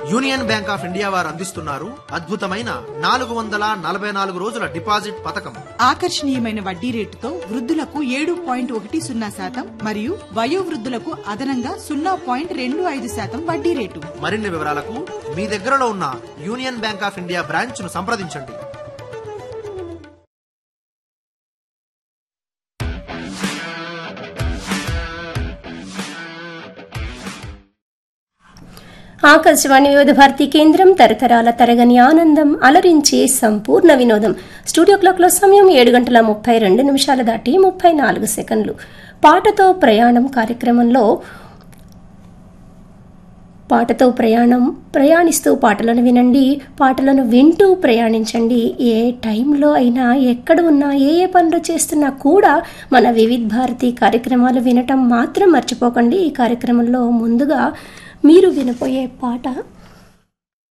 union Bank of India వారు అందిస్తున్నారు అద్భుతమైన నాలుగు వందల నలభై నాలుగు రోజుల డిపాజిట్ పథకం ఆకర్షణీయమైన వడ్డీ రేటుతో వృద్ధులకు ఏడు పాయింట్ ఒకటి సున్నా శాతం మరియు వయోవృద్ధులకు అదనంగా సున్నా పాయింట్ రెండు ఐదు శాతం వడ్డీ రేటు మరిన్ని వివరాలకు మీ దగ్గరలో ఉన్న Union Bank of India branch ను సంప్రదించండి ఆకాశవాణి వివిధ భారతి కేంద్రం తరతరాల తరగని ఆనందం అలరించే సంపూర్ణ వినోదం స్టూడియో క్లాక్లో సమయం ఏడు గంటల ముప్పై రెండు నిమిషాలు దాటి ముప్పై నాలుగు సెకండ్లు పాటతో ప్రయాణం కార్యక్రమంలో పాటతో ప్రయాణం ప్రయాణిస్తూ పాటలను వినండి పాటలను వింటూ ప్రయాణించండి ఏ టైంలో అయినా ఎక్కడ ఉన్నా ఏ ఏ పనులు చేస్తున్నా కూడా మన వివిధ్ భారతి కార్యక్రమాలు వినటం మాత్రం మర్చిపోకండి ఈ కార్యక్రమంలో ముందుగా మీరు వినపోయే పాట